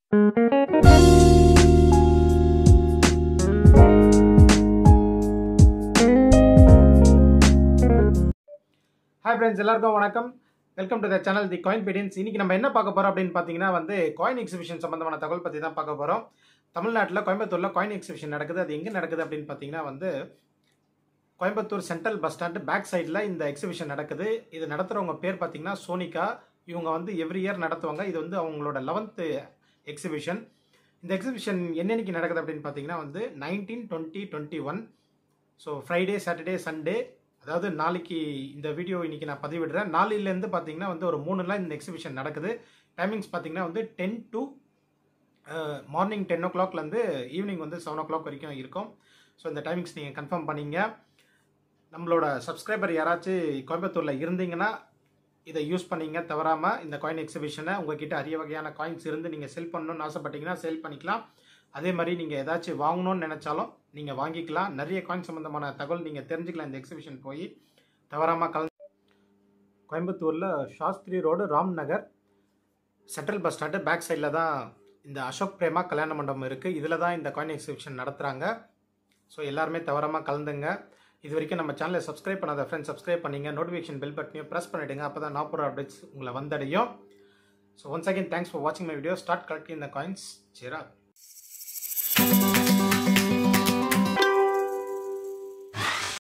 hi friends எல்லாருக்கும் வணக்கம் welcome to the channel the coin pedians இன்னைக்கு நம்ம என்ன பார்க்க போறோம் அப்படின்னு பார்த்தீங்கன்னா வந்து காயின் எக்ஸிபிஷன் சம்பந்தமான தகவல் பற்றி தான் பார்க்க போகிறோம் தமிழ்நாட்டில் கோயம்புத்தூரில் காயின் எக்ஸிபிஷன் நடக்குது அது எங்கே நடக்குது அப்படின்னு பார்த்தீங்கன்னா வந்து Coimbatore central bus stand back சைடில் இந்த எக்ஸிபிஷன் நடக்குது இது நடத்துகிறவங்க பேர் பார்த்தீங்கன்னா சோனிகா இவங்க வந்து எவ்ரி இயர் நடத்துவாங்க இது வந்து அவங்களோட லெவன்த்து எக்ஸிபிஷன் இந்த எக்ஸிபிஷன் என்னென்னைக்கு நடக்குது அப்படின்னு பார்த்தீங்கன்னா வந்து nineteen twenty twenty one so Friday Saturday Sunday அதாவது நாளைக்கு இந்த வீடியோ இன்னைக்கு நான் பதிவிடுறேன் நாளையிலேருந்து பார்த்தீங்கன்னா வந்து ஒரு மூணு நாள் இந்த எக்ஸிபிஷன் நடக்குது டைமிங்ஸ் பார்த்தீங்கன்னா வந்து டென் டு மார்னிங் டென் ஓ கிளாக்லேருந்து ஈவினிங் வந்து செவன் ஓ கிளாக் வரைக்கும் இருக்கும் ஸோ இந்த டைமிங்ஸ் நீங்கள் கன்ஃபார்ம் பண்ணிங்க நம்மளோட சப்ஸ்கிரைபர் யாராச்சும் கோயம்புத்தூரில் இருந்தீங்கன்னா இதை யூஸ் பண்ணீங்க தவறாமல் இந்த காயின் எக்ஸிபிஷனை உங்ககிட்ட அரிய வகையான காயின்ஸ் இருந்து நீங்கள் செல் பண்ணணும்னு ஆசைப்பட்டீங்கன்னா செல் பண்ணிக்கலாம் அதே மாதிரி நீங்கள் ஏதாச்சும் வாங்கணும்னு நினச்சாலும் நீங்கள் வாங்கிக்கலாம் நிறைய காயின் சம்மந்தமான தகவல் நீங்கள் தெரிஞ்சுக்கலாம் இந்த எக்ஸிபிஷன் போய் தவறாமல் கலந்து கோயம்புத்தூரில் Shastri road Ram Nagar central bus stand back சைடில் தான் இந்த அசோக் பிரேமா கல்யாண மண்டபம் இருக்குது இதில் தான் இந்த காயின் எக்ஸிபிஷன் நடத்துகிறாங்க ஸோ எல்லாருமே தவறாமல் கலந்துங்க இது வரைக்கும் நம்ம சேனலை சப்ஸ்கிரைப் பண்ணாத ஃப்ரெண்ட்ஸ் சப்ஸ்கிரைப் பண்ணிங்க நோட்டிஃபிகேஷன் பெல் பட்டனையும் ப்ரெஸ் பண்ணிவிடுங்க அப்போ தான் நான் போகிற அப்டேட்ஸ் உங்களை வந்தடையும் so once again thanks for வாட்சிங் my video start collecting the coins Chirag